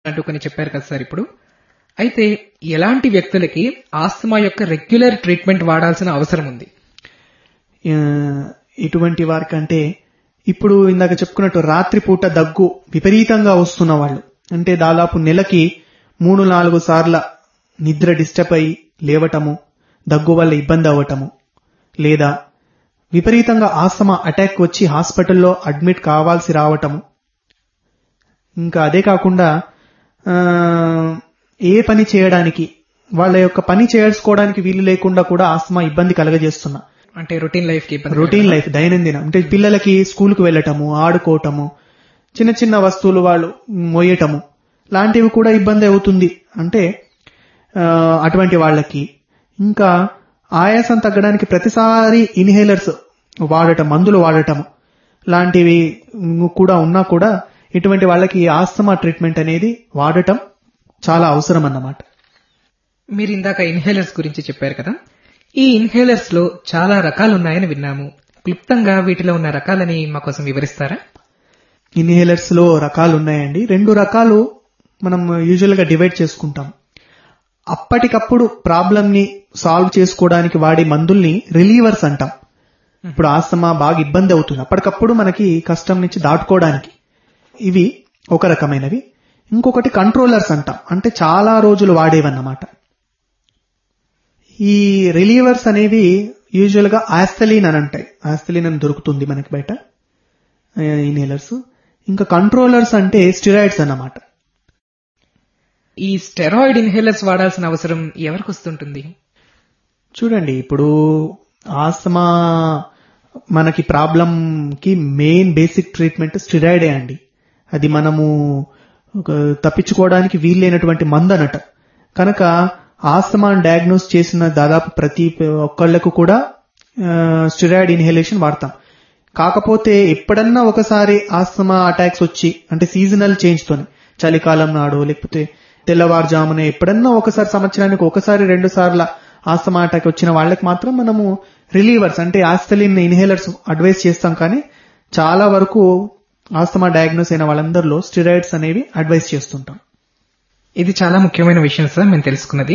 అంటూ కొన్ని చెప్పారు కదా సార్ ఇప్పుడు అయితే ఎలాంటి వ్యక్తులకి ఆస్తమా యొక్క రెగ్యులర్ ట్రీట్మెంట్ వాడాల్సిన అవసరం ఉంది ఆ, ఇటువంటి వారికంటే ఇప్పుడు ఇందాక చెప్పుకున్నట్టు రాత్రిపూట దగ్గు విపరీతంగా వస్తున్న వాళ్ళు అంటే దాదాపు నెలకి మూడు నాలుగు సార్ల నిద్ర డిస్టర్బ్ అయి లేవటము దగ్గు వల్ల ఇబ్బంది అవ్వటము లేదా విపరీతంగా ఆస్తమా అటాక్ వచ్చి హాస్పిటల్లో అడ్మిట్ కావాల్సి రావటము ఇంకా అదే కాకుండా ఆ, ఏ పని చేయడానికి వాళ్ళ యొక్క పని చేసుకోవడానికి వీలు లేకుండా కూడా ఆస్తమా ఇబ్బంది కలగజేస్తున్నా అంటే రొటీన్ లైఫ్ కి ఇబ్బంది రొటీన్ లైఫ్ దైనందినం అంటే పిల్లలకి స్కూల్కి వెళ్ళటము ఆడుకోవటము చిన్న చిన్న వస్తువులు వాళ్ళు మోయటము లాంటివి కూడా ఇబ్బంది అవుతుంది అంటే ఆ, అటువంటి వాళ్ళకి ఇంకా ఆయాసం తగ్గడానికి ప్రతిసారి ఇన్హేలర్స్ వాడటం మందులు వాడటం లాంటివి కూడా ఉన్నా కూడా ఇటువంటి వాళ్ళకి ఆస్తమా ట్రీట్మెంట్ అనేది వాడటం చాలా అవసరం అన్నమాట మీరు ఇందాక ఇన్హేలర్స్ గురించి చెప్పారు కదా ఈ ఇన్హేలర్స్ లో చాలా రకాలు ఉన్నాయని విన్నాము క్లుప్తంగా వీటిలో ఉన్న రకాలని మా కోసం వివరిస్తారా ఇన్హేలర్స్ లో రకాలు ఉన్నాయండి రెండు రకాలు మనం యూజువల్ గా డివైడ్ చేసుకుంటాం అప్పటికప్పుడు ప్రాబ్లం ని సాల్వ్ చేసుకోవడానికి వాడే మందుల్ని రిలీవర్స్ అంటాం ఇప్పుడు ఆస్తమా బాగా ఇబ్బంది అవుతుంది అప్పటికప్పుడు మనకి కష్టం నుంచి దాటుకోవడానికి ఇవి ఒక రకమైనవి ఇంకొకటి కంట్రోలర్స్ అంటాం అంటే చాలా రోజులు వాడేవన్నమాట ఈ రిలీవర్స్ అనేవి యూజువల్ గా ఆస్తలీన్ అని అంటాయి ఆస్తలీన్ అని దొరుకుతుంది మనకి బయట ఇన్హేలర్స్ ఇంకా కంట్రోలర్స్ అంటే స్టిరాయిడ్స్ అన్నమాట ఈ స్టెరాయిడ్ ఇన్హేలర్స్ వాడాల్సిన అవసరం ఎవరికి వస్తుంటుంది చూడండి ఇప్పుడు ఆస్తమా మనకి ప్రాబ్లం కి మెయిన్ బేసిక్ ట్రీట్మెంట్ స్టిరాయిడే అండి అది మనము ఒక తప్పించుకోవడానికి వీల్లేనటువంటి మందు అనట కనుక ఆస్తమా డయాగ్నోస్ చేసిన దాదాపు ప్రతి ఒక్కళ్లకు కూడా స్టిరాయిడ్ ఇన్హేలేషన్ వాడతాం కాకపోతే ఎప్పుడన్నా ఒకసారి ఆస్తమా అటాక్స్ వచ్చి అంటే సీజనల్ చేంజ్ తోని చలికాలం నాడు లేకపోతే తెల్లవారుజామున ఎప్పుడన్నా ఒకసారి సంవత్సరానికి ఒకసారి రెండు సార్ల ఆస్తమా అటాక్ వచ్చిన వాళ్ళకి మాత్రం మనము రిలీవర్స్ అంటే ఆస్తలిన్ ఇన్హేలర్స్ అడ్వైస్ చేస్తాం కానీ చాలా వరకు ఆస్తమా డయాగ్నోస్ అయిన వాళ్ళందరిలో స్టిరాయిడ్స్ అనేవి అడ్వైస్ చేస్తుంటాం ఇది చాలా ముఖ్యమైన విషయం సార్ మేము తెలుసుకున్నది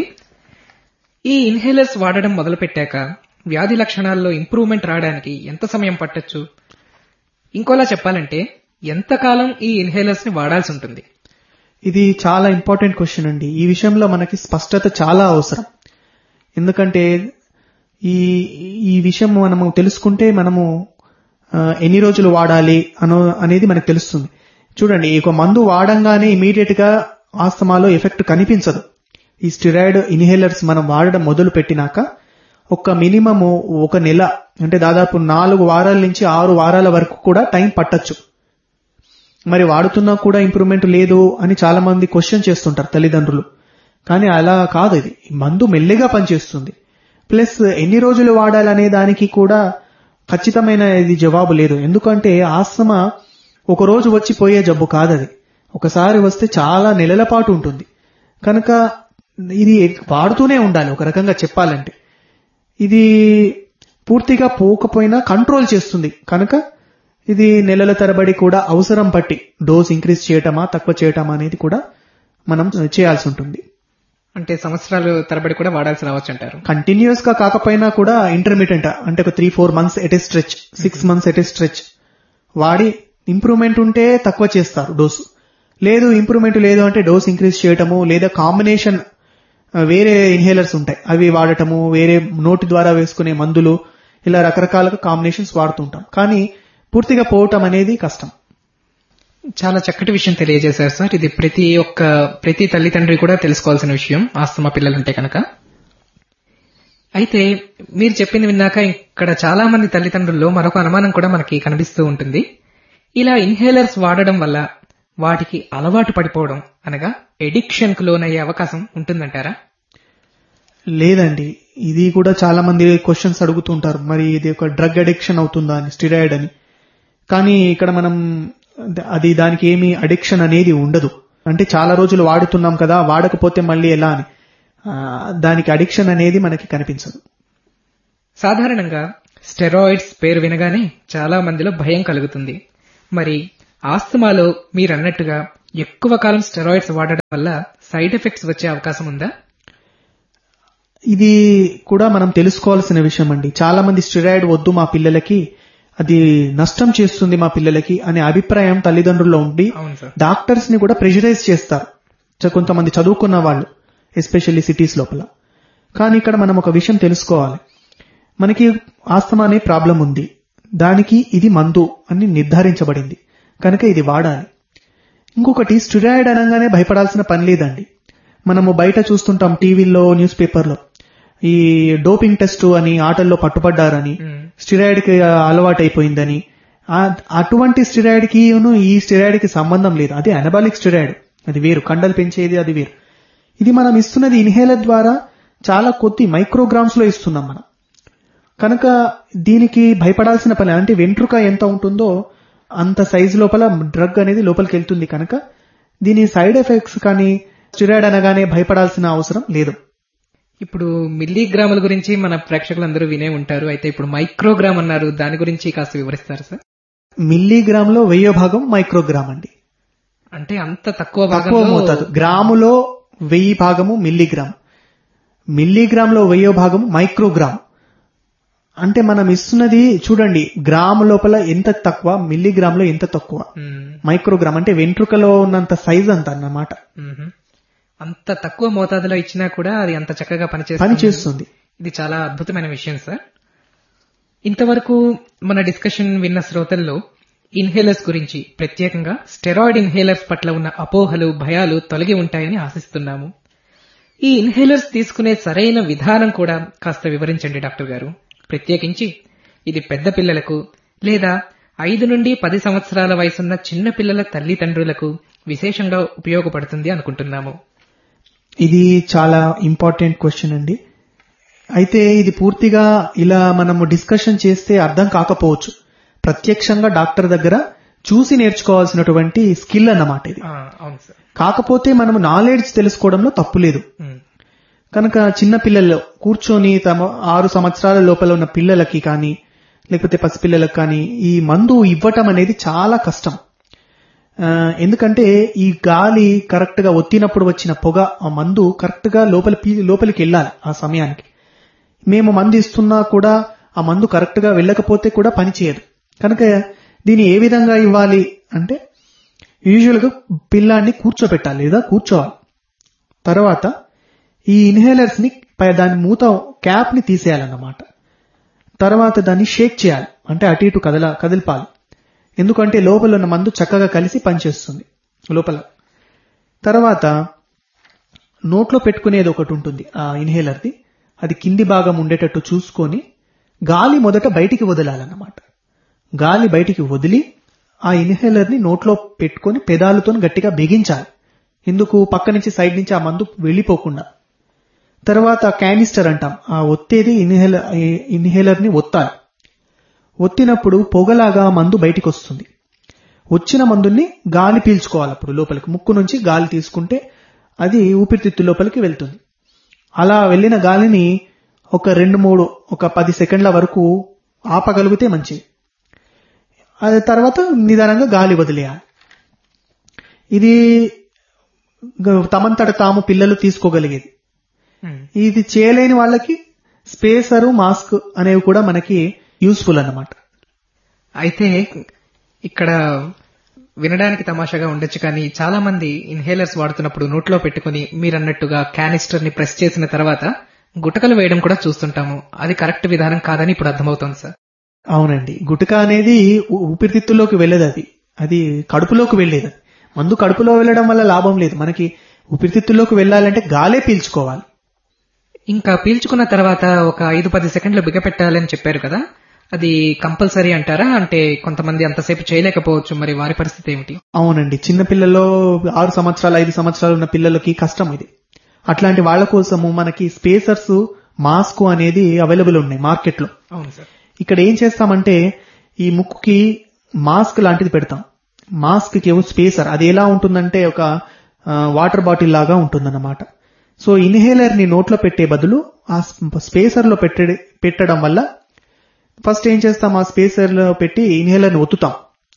ఈ ఇన్హేలర్స్ వాడడం మొదలుపెట్టాక వ్యాధి లక్షణాల్లో ఇంప్రూవ్మెంట్ రావడానికి ఎంత సమయం పట్టొచ్చు ఇంకోలా చెప్పాలంటే ఎంతకాలం ఈ ఇన్హేలర్స్ ని వాడాల్సి ఉంటుంది ఇది చాలా ఇంపార్టెంట్ క్వశ్చన్ అండి ఈ విషయంలో మనకి స్పష్టత చాలా అవసరం ఎందుకంటే ఈ ఈ విషయం మనము తెలుసుకుంటే మనము ఆ, ఎన్ని రోజులు వాడాలి అనో అనేది మనకు తెలుస్తుంది చూడండి ఈ ఒక మందు వాడంగానే ఇమీడియట్ గా ఆస్తమాలో ఎఫెక్ట్ కనిపించదు ఈ స్టిరాయిడ్ ఇన్హేలర్స్ మనం వాడడం మొదలు పెట్టినాక ఒక మినిమము ఒక నెల అంటే దాదాపు నాలుగు వారాల నుంచి ఆరు వారాల వరకు కూడా టైం పట్టొచ్చు మరి వాడుతున్నా కూడా ఇంప్రూవ్మెంట్ లేదు అని చాలా మంది క్వశ్చన్ చేస్తుంటారు తల్లిదండ్రులు కానీ అలా కాదు ఇది ఈ మందు మెల్లిగా పనిచేస్తుంది ప్లస్ ఎన్ని రోజులు వాడాలనే దానికి కూడా ఖచ్చితమైన ఇది జవాబు లేదు ఎందుకంటే ఆస్తమా ఒక రోజు వచ్చి పోయే జబ్బు కాదది ఒకసారి వస్తే చాలా నెలల పాటు ఉంటుంది కనుక ఇది వాడుతూనే ఉండాలి ఒక రకంగా చెప్పాలంటే ఇది పూర్తిగా పోకపోయినా కంట్రోల్ చేస్తుంది కనుక ఇది నెలల తరబడి కూడా అవసరం పట్టి డోస్ ఇంక్రీజ్ చేయటమా తక్కువ చేయటమా అనేది కూడా మనం చేయాల్సి ఉంటుంది అంటే సంవత్సరాలు తరబడి కూడా వాడాల్సి రావచ్చు అంటారు కంటిన్యూస్ గా కాకపోయినా కూడా ఇంటర్మీడియట్ అంటే ఒక three four months at a stretch six months at a stretch వాడి ఇంప్రూవ్మెంట్ ఉంటే తక్కువ చేస్తారు డోసు లేదు ఇంప్రూవ్మెంట్ లేదు అంటే డోస్ ఇంక్రీజ్ చేయటము లేదా కాంబినేషన్ వేరే ఇన్హేలర్స్ ఉంటాయి అవి వాడటము వేరే నోటి ద్వారా వేసుకునే మందులు ఇలా రకరకాలుగా కాంబినేషన్స్ వాడుతుంటాం కానీ పూర్తిగా పోవటం అనేది కష్టం చాలా చక్కటి విషయం తెలియజేశారు సార్ ఇది ప్రతి ఒక్క ప్రతి తల్లిదండ్రి కూడా తెలుసుకోవాల్సిన విషయం ఆస్తమా పిల్లలుంటే కనుక అయితే మీరు చెప్పింది విన్నాక ఇక్కడ చాలా మంది తల్లిదండ్రుల్లో మరొక అనుమానం కూడా మనకి కనిపిస్తూ ఉంటుంది ఇలా ఇన్హేలర్స్ వాడడం వల్ల వాటికి అలవాటు పడిపోవడం అనగా ఎడిక్షన్ కు లోనయ్యే అవకాశం ఉంటుందంటారా లేదండి ఇది కూడా చాలా మంది క్వశ్చన్స్ అడుగుతుంటారు మరి ఇది ఒక డ్రగ్ అడిక్షన్ అవుతుందా అని స్టిరాయిడ్ అని కానీ ఇక్కడ మనం అది దానికి ఏమి అడిక్షన్ అనేది ఉండదు అంటే చాలా రోజులు వాడుతున్నాం కదా వాడకపోతే మళ్ళీ ఎలా అని ఆ, దానికి అడిక్షన్ అనేది మనకి కనిపించదు సాధారణంగా స్టెరాయిడ్స్ పేరు వినగానే చాలా మందిలో భయం కలుగుతుంది మరి ఆస్తమాలో మీరన్నట్టుగా ఎక్కువ కాలం స్టెరాయిడ్స్ వాడడం వల్ల సైడ్ ఎఫెక్ట్స్ వచ్చే అవకాశం ఉందా ఇది కూడా మనం తెలుసుకోవాల్సిన విషయం అండి చాలా మంది స్టెరాయిడ్ వద్దు మా పిల్లలకి అది నష్టం చేస్తుంది మా పిల్లలకి అనే అభిప్రాయం తల్లిదండ్రుల్లో ఉండి అవును సార్ డాక్టర్స్ ని కూడా ప్రెషరైజ్ చేస్తారు చ- కొంతమంది చదువుకున్న వాళ్ళు ఎస్పెషల్లీ సిటీస్ లోపల కానీ ఇక్కడ మనం ఒక విషయం తెలుసుకోవాలి మనకి ఆస్తమా అనే ప్రాబ్లం ఉంది దానికి ఇది మందు అని నిర్ధారించబడింది కనుక ఇది వాడాలి ఇంకొకటి స్టిరాయిడ్ అనగానే భయపడాల్సిన పని లేదండి మనము బయట చూస్తుంటాం టీవీల్లో న్యూస్ పేపర్లో ఈ డోపింగ్ టెస్ట్ అని ఆటల్లో పట్టుబడ్డారని మ్మ్. స్టిరాయిడ్ కి అలవాటు అయిపోయిందని ఆ- అటువంటి స్టిరాయిడ్ కి ఈ స్టిరాయిడ్ కి సంబంధం లేదు అది అనబాలిక్ స్టిరాయిడ్ అది వేరు కండలు పెంచేది అది వేరు ఇది మనం ఇస్తున్నది ఇన్హేలర్ ద్వారా చాలా కొద్ది మైక్రోగ్రామ్స్ లో ఇస్తున్నాం మనం కనుక దీనికి భయపడాల్సిన పని అంటే వెంట్రుక ఎంత ఉంటుందో అంత సైజు లోపల డ్రగ్ అనేది లోపలికి వెళ్తుంది కనుక దీని సైడ్ ఎఫెక్ట్స్ కానీ స్టిరాయిడ్ అనగానే భయపడాల్సిన అవసరం లేదు ఇప్పుడు మిల్లీగ్రాముల గురించి మన ప్రేక్షకులందరూ వినే ఉంటారు అయితే ఇప్పుడు మైక్రోగ్రామ్ అన్నారు దాని గురించి కాస్త వివరిస్తారు సార్ మిల్లీగ్రామ్ లో వెయ్యో భాగం మైక్రోగ్రామ్ అండి అంటే అంత తక్కువ తక్కువ భాగంలో మోతాదు గ్రాములో వెయ్యి భాగము మిల్లీగ్రామ్ మిల్లీగ్రామ్ లో వెయ్యో భాగము మైక్రోగ్రామ్ అంటే మనం ఇస్తున్నది చూడండి గ్రాము లోపల ఎంత తక్కువ మిల్లీగ్రామ్ లో ఎంత తక్కువ మ్మ్. మైక్రోగ్రామ్ అంటే వెంట్రుకలో ఉన్నంత సైజ్ అంత అన్నమాట మ్మ్. అంత తక్కువ మోతాదులో ఇచ్చినా కూడా అది అంత చక్కగా పని పనిచేస్తుంది చేస్తుంది ఇది చాలా అద్భుతమైన విషయం సార్ ఇంతవరకు మన డిస్కషన్ విన్న శ్రోతల్లో ఇన్హేలర్స్ గురించి ప్రత్యేకంగా స్టెరాయిడ్ ఇన్హేలర్స్ పట్ల ఉన్న అపోహలు భయాలు తొలగి ఉంటాయని ఆశిస్తున్నాము ఈ ఇన్హేలర్స్ తీసుకునే సరైన విధానం కూడా కాస్త వివరించండి డాక్టర్ గారు ప్రత్యేకించి ఇది పెద్ద పిల్లలకు లేదా ఐదు నుండి పది సంవత్సరాల వయసున్న చిన్న పిల్లల తల్లిదండ్రులకు విశేషంగా ఉపయోగపడుతుంది అనుకుంటున్నాము ఇది చాలా ఇంపార్టెంట్ క్వశ్చన్ అండి అయితే ఇది పూర్తిగా ఇలా మనము డిస్కషన్ చేస్తే అర్థం కాకపోవచ్చు ప్రత్యక్షంగా డాక్టర్ దగ్గర చూసి నేర్చుకోవాల్సినటువంటి స్కిల్ అన్నమాట ఇది ఆ, అవును సార్ కాకపోతే మనము నాలెడ్జ్ తెలుసుకోవడంలో తప్పు లేదు ఉమ్, కనుక చిన్న పిల్లల్లో కూర్చొని తమ ఆరు సంవత్సరాల లోపల ఉన్న పిల్లలకి కానీ లేకపోతే పసిపిల్లలకు కానీ ఈ మందు ఇవ్వటం అనేది చాలా కష్టం ఆ, ఎందుకంటే ఈ గాలి కరెక్ట్ గా ఒత్తినప్పుడు వచ్చిన పొగ ఆ మందు కరెక్ట్ గా లోపల పీ- లోపలికి వెళ్ళాలి ఆ సమయానికి మేము మందు ఇస్తున్నా కూడా ఆ మందు కరెక్ట్ గా వెళ్ళకపోతే కూడా పని చేయదు కనుక దీన్ని ఏ విధంగా ఇవ్వాలి అంటే యూజువల్ గా పిల్లాన్ని కూర్చోబెట్టాలి లేదా కూర్చోవాలి తర్వాత ఈ ఇన్హేలర్స్ ని పై- దాని మూత క్యాప్ ని తీసేయాలన్నమాట తర్వాత దాన్ని షేక్ చేయాలి అంటే అటు ఇటు కదల కదిలిపాలి ఎందుకంటే లోపల ఉన్న మందు చక్కగా కలిసి పనిచేస్తుంది లోపల తర్వాత నోట్లో పెట్టుకునేది ఒకటి ఉంటుంది ఆ ఇన్హేలర్ది అది కింది భాగం ఉండేటట్టు చూసుకొని గాలి మొదట బయటికి వదలాలన్నమాట గాలి బయటికి వదిలి ఆ ఇన్హేలర్ ని నోట్లో పెట్టుకొని పెదాలతో గట్టిగా బిగించాలి ఎందుకు పక్క నుంచి సైడ్ నుంచి ఆ మందు వెళ్ళిపోకుండా తర్వాత క్యానిస్టర్ అంటాం ఆ ఒత్తేది ఇన్హేలర్ ఇన్హేలర్ ని ఒత్తాలి ఒత్తినప్పుడు పొగలాగా ఆ మందు బయటికి వస్తుంది వచ్చిన మందుని గాలి పీల్చుకోవాలి అప్పుడు లోపలికి ముక్కు నుంచి గాలి తీసుకుంటే అది ఊపిరితిత్తు లోపలికి వెళ్తుంది అలా వెళ్ళిన గాలిని ఒక రెండు మూడు ఒక పది సెకండ్ల వరకు ఆపగలిగితే మంచిది అది తర్వాత నిదానంగా గాలి వదిలేయాలి ఇది గ- తమంతట తాము పిల్లలు తీసుకోగలిగేది ఉమ్. ఇది చేయలేని వాళ్ళకి స్పేసరు మాస్క్ అనేవి కూడా మనకి యూస్ఫుల్ అన్నమాట అయితే ఇక్కడ వినడానికి తమాషాగా ఉండొచ్చు కానీ చాలా మంది ఇన్హేలర్స్ వాడుతున్నప్పుడు నోట్లో పెట్టుకుని మీరన్నట్టుగా క్యానిస్టర్ ని ప్రెస్ చేసిన తర్వాత గుటకలు వేయడం కూడా చూస్తుంటాము అది కరెక్ట్ విధానం కాదని ఇప్పుడు అర్థమవుతోంది సార్ అవునండి గుటక అనేది ఊ- ఊపిరితిత్తుల్లోకి వెళ్ళేది అది అది కడుపులోకి వెళ్ళేది అది. మందు కడుపులో వెళ్ళడం వల్ల లాభం లేదు మనకి ఊపిరితిత్తుల్లోకి వెళ్ళాలంటే గాలే పీల్చుకోవాలి ఇంకా పీల్చుకున్న తర్వాత ఒక ఐదు పది సెకండ్లు బిగపెట్టాలని చెప్పారు కదా అది కంపల్సరీ అంటారా అంటే కొంతమంది అంతసేపు చేయలేకపోవచ్చు మరి వారి పరిస్థితి ఏమిటి అవునండి చిన్న పిల్లల్లో ఆరు సంవత్సరాలు ఐదు సంవత్సరాలు ఉన్న పిల్లలకి కష్టం ఇది అట్లాంటి వాళ్ళ కోసము మనకి స్పేసర్స్ మాస్క్ అనేది అవైలబుల్ ఉన్నాయి మార్కెట్లో అవును సార్ ఇక్కడ ఏం చేస్తామంటే ఈ ముక్కుకి మాస్క్ లాంటిది పెడతాం మాస్క్ కి ఏమో స్పేసర్ అది ఎలా ఉంటుందంటే ఒక ఆ, వాటర్ బాటిల్ లాగా ఉంటుందన్నమాట సో ఇన్హేలర్ ని నోట్లో పెట్టే బదులు ఆ స్పేసర్ లో పెట్టే పెట్టడం వల్ల ఫస్ట్ ఏం చేస్తాం ఆ స్పేసర్ లో పెట్టి ఇన్హేలర్ ని ఒత్తుతాం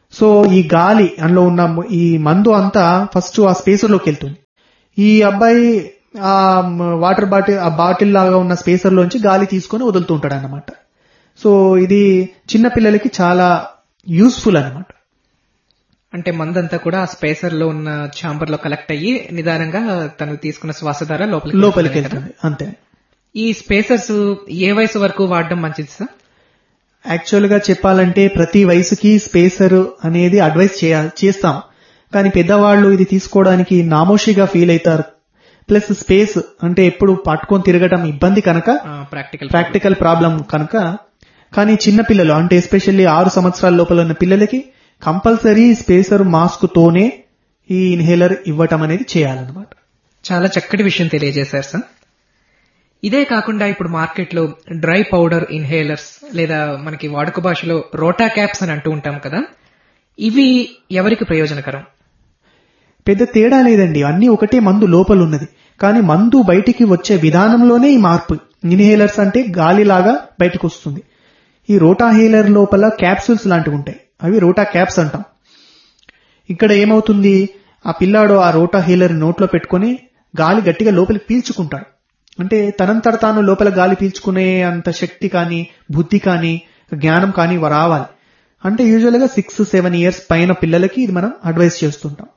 సో ఈ గాలి అందులో ఉన్న ఈ మందు అంతా ఫస్ట్ ఆ స్పేసర్ లోకి వెళ్తుంది ఈ అబ్బాయి ఆ వాటర్ బాటిల్ ఆ బాటిల్ లాగా ఉన్న స్పేసర్ లోంచి గాలి తీసుకొని వదులుతూ ఉంటాడు అనమాట సో ఇది చిన్న పిల్లలకి చాలా యూస్ఫుల్ అనమాట అంటే మందంతా కూడా ఆ స్పేసర్ లో ఉన్న ఛాంబర్ లో కలెక్ట్ అయ్యి నిదానంగా తను తీసుకున్న శ్వాస ద్వారా లోపలికి లోపలికి వెళ్తుంది కదా. వెళ్తుంది అంతే ఈ స్పేసర్స్ ఏ వయసు వరకు వాడడం మంచిది సార్ యాక్చువల్ గా చెప్పాలంటే ప్రతి వయసుకి స్పేసర్ అనేది అడ్వైస్ చేయాలి చేస్తాం కానీ పెద్దవాళ్ళు ఇది తీసుకోవడానికి నామోషిగా ఫీల్ అవుతారు ప్లస్ స్పేస్ అంటే ఎప్పుడు పట్టుకొని తిరగటం ఇబ్బంది కనుక ప్రాక్టికల్ ప్రాక్టికల్ ప్రాబ్లం కనుక కానీ చిన్న పిల్లలు అంటే ఎస్పెషల్లీ ఆరు సంవత్సరాల లోపల ఉన్న పిల్లలకి కంపల్సరీ స్పేసర్ మాస్క్ తోనే ఈ ఇన్హేలర్ ఇవ్వటం అనేది చేయాలన్నమాట చాలా చక్కటి విషయం తెలియజేశారు సార్ ఇదే కాకుండా ఇప్పుడు మార్కెట్ లో డ్రై పౌడర్ ఇన్హేలర్స్ లేదా మనకి వాడుక భాషలో రోటా క్యాప్స్ అని అంటూ ఉంటాం కదా ఇవి ఎవరికి ప్రయోజనకరం పెద్ద తేడా లేదండి అన్ని ఒకటే మందు లోపల ఉన్నది కానీ మందు బయటికి వచ్చే విధానంలోనే ఈ మార్పు ఇన్హేలర్స్ అంటే గాలిలాగా బయటకు వస్తుంది ఈ రోటాహేలర్ లోపల క్యాప్సూల్స్ లాంటివి ఉంటాయి అవి రోటా క్యాప్స్ అంటాం ఇక్కడ ఏమవుతుంది ఆ పిల్లాడు ఆ రోటా హీలర్ నోట్లో పెట్టుకొని గాలి గట్టిగా లోపలికి పీల్చుకుంటాడు అంటే తనంతట తాను లోపల గాలి పీల్చుకునే అంత శక్తి కానీ బుద్ధి కానీ జ్ఞానం కానీ రావాలి అంటే యూజువల్ గా సిక్స్ సెవెన్ ఇయర్స్ పైన పిల్లలకి ఇది మనం అడ్వైస్ చేస్తుంటాం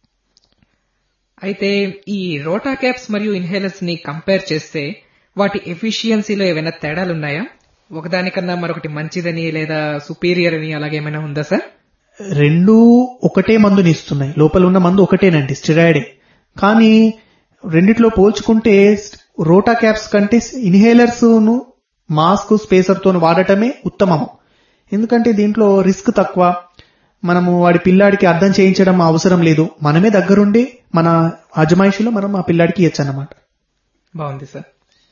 అయితే ఈ రోటా క్యాప్స్ మరియు ఇన్హేలర్స్ ని కంపేర్ చేస్తే వాటి ఎఫిషియన్సీలో ఏమైనా తేడాలు ఉన్నాయా ఒకదానికన్నా మరొకటి మంచిదని లేదా సుపీరియర్ అని అలాగేమైనా ఉందా సార్ రెండూ ఒకటే మందుని ఇస్తున్నాయి లోపల ఉన్న మందు ఒకటేనండి స్టిరాయిడే కానీ రెండిట్లో పోల్చుకుంటే రోటా క్యాప్స్ కంటే ఇన్హేలర్స్ ను మాస్క్ స్పేసర్ తో వాడటమే ఉత్తమము ఎందుకంటే దీంట్లో రిస్క్ తక్కువ మనము వాడి పిల్లాడికి అర్థం చేయించడం అవసరం లేదు మనమే దగ్గరుండి మన అజమాయిషిలో మనం ఆ పిల్లాడికి ఇవ్వచ్చు అన్నమాట బాగుంది సార్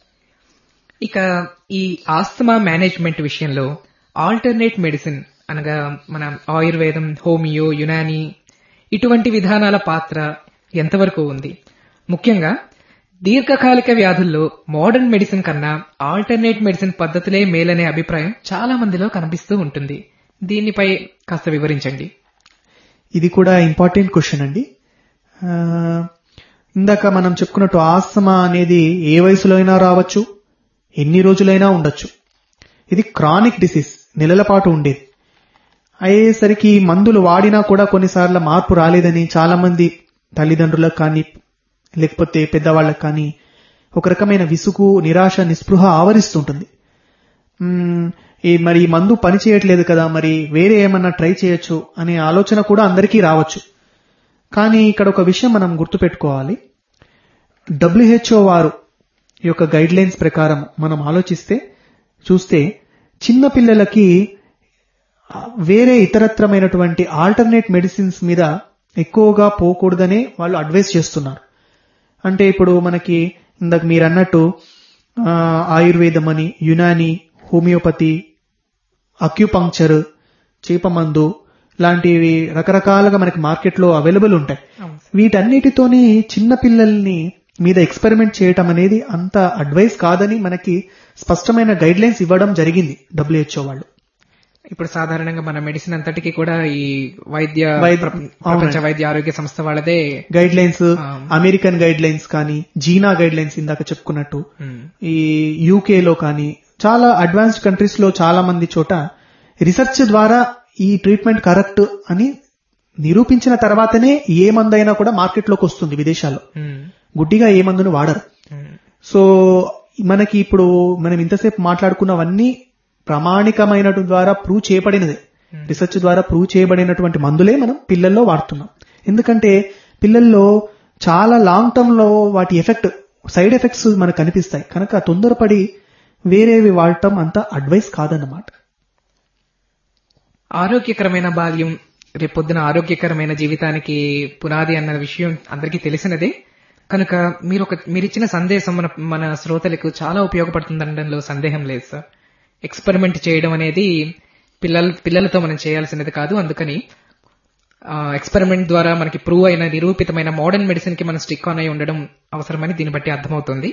ఇక ఈ ఆస్తమా మేనేజ్మెంట్ విషయంలో ఆల్టర్నేట్ మెడిసిన్ అనగా మన ఆయుర్వేదం హోమియో యునాని ఇటువంటి విధానాల పాత్ర ఎంతవరకు ఉంది ముఖ్యంగా దీర్ఘకాలిక వ్యాధుల్లో మోడర్న్ మెడిసిన్ కన్నా ఆల్టర్నేట్ మెడిసిన్ పద్ధతులే మేలనే అభిప్రాయం చాలా మందిలో కనిపిస్తూ ఉంటుంది దీనిపై కాస్త వివరించండి ఇది కూడా ఇంపార్టెంట్ క్వశ్చన్ అండి ఆ, ఇందాక మనం చెప్పుకున్నట్టు ఆస్తమా అనేది ఏ వయసులో అయినా రావచ్చు ఎన్ని రోజులైనా ఉండొచ్చు ఇది క్రానిక్ డిసీజ్ నెలల పాటు ఉండేది అయ్యేసరికి మందులు వాడినా కూడా కొన్నిసార్లు మార్పు రాలేదని చాలా మంది తల్లిదండ్రులకు కానీ లేకపోతే పెద్దవాళ్ళకి కానీ ఒక రకమైన విసుగు నిరాశ నిస్పృహ ఆవరిస్తుంటుంది మ్మ్, ఈ మరి ఈ మందు పని చేయట్లేదు కదా మరి వేరే ఏమన్నా ట్రై చేయొచ్చు అనే ఆలోచన కూడా అందరికీ రావచ్చు కానీ ఇక్కడ ఒక విషయం మనం గుర్తుపెట్టుకోవాలి డబ్ల్యూహెచ్ఓ వారు ఈ యొక్క గైడ్ లైన్స్ ప్రకారం మనం ఆలోచిస్తే చూస్తే చిన్న పిల్లలకి ఆ, వేరే ఇతరత్రమైనటువంటి ఆల్టర్నేట్ మెడిసిన్స్ మీద ఎక్కువగా పోకూడదనే వాళ్ళు అడ్వైస్ చేస్తున్నారు అంటే ఇప్పుడు మనకి ఇందాక మీరు అన్నట్టు ఆ, ఆయుర్వేదం అని యునాని హోమియోపతి అక్యుపంక్చర్ చేపమందు లాంటివి రకరకాలుగా మనకి మార్కెట్లో అవైలబుల్ ఉంటాయి వీటన్నిటితోని చిన్న పిల్లల్ని మీద ఎక్స్పెరిమెంట్ చేయటం అనేది అంత అడ్వైస్ కాదని మనకి స్పష్టమైన గైడ్ లైన్స్ ఇవ్వడం జరిగింది డబ్ల్యూహెచ్ఓ వాళ్ళు ఇప్పుడు సాధారణంగా మన మెడిసిన్ అంతటికి కూడా ఈ వైద్య వైద్య- ప్ర- ప్రపంచ వైద్య ఆరోగ్య సంస్థ వాళ్ళదే గైడ్ లైన్స్ ఆ. అమెరికన్ గైడ్ లైన్స్ కానీ జీనా గైడ్ లైన్స్ ఇందాక చెప్పుకున్నట్టు ఉమ్, ఈ యూకేలో కానీ చాలా అడ్వాన్స్డ్ కంట్రీస్ లో చాలా మంది చోట రిసెర్చ్ ద్వారా ఈ ట్రీట్మెంట్ కరెక్ట్ అని నిరూపించిన తర్వాతనే ఏ మందైనా కూడా మార్కెట్లోకి వస్తుంది విదేశాల్లో ఉమ్, గుడ్డిగా ఏ మందును వాడరు ఉమ్. సో మనకి ఇప్పుడు మనం ఇంతసేపు మాట్లాడుకున్నవన్నీ ప్రామాణికమైన ద్వారా ప్రూవ్ చేయబడినదే రీసెర్చ్ ద్వారా ప్రూవ్ చేయబడినటువంటి మందులే మనం పిల్లల్లో వాడుతున్నాం ఎందుకంటే పిల్లల్లో చాలా లాంగ్ టర్మ్ లో వాటి ఎఫెక్ట్ సైడ్ ఎఫెక్ట్స్ మనకు కనిపిస్తాయి కనుక తొందరపడి వేరేవి వాడటం అంత అడ్వైస్ కాదన్నమాట ఆరోగ్యకరమైన బాల్యం రేపొద్దున ఆరోగ్యకరమైన జీవితానికి పునాది అన్న విషయం అందరికీ తెలిసినదే కనుక మీరు ఒక మీరిచ్చిన సందేశం మన మన శ్రోతలకు చాలా ఉపయోగపడుతుందనడంలో సందేహం లేదు సార్ ఎక్స్పెరిమెంట్ చేయడం అనేది పిల్లల పిల్లలతో మనం చేయాల్సినది కాదు అందుకని ఎక్స్పెరిమెంట్ ద్వారా మనకి ప్రూవ్ అయిన నిరూపితమైన మోడర్న్ మెడిసిన్ కి మనం స్టిక్ ఆన్ అయి ఉండడం అవసరమని దీన్ని బట్టి అర్థమవుతుంది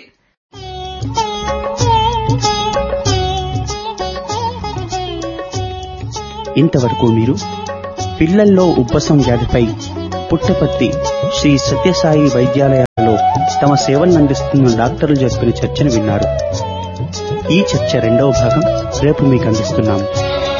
ఇంతవరకు మీరు పిల్లల్లో ఉబ్బసం వ్యాధిపై పుట్టపర్తి శ్రీ సత్యసాయి వైద్యాలయాలలో తమ సేవలను అందిస్తున్న డాక్టర్లు చెప్పిన చర్చను విన్నారు ఈ చర్చ రెండవ భాగం రేపు మీకు అందిస్తున్నాము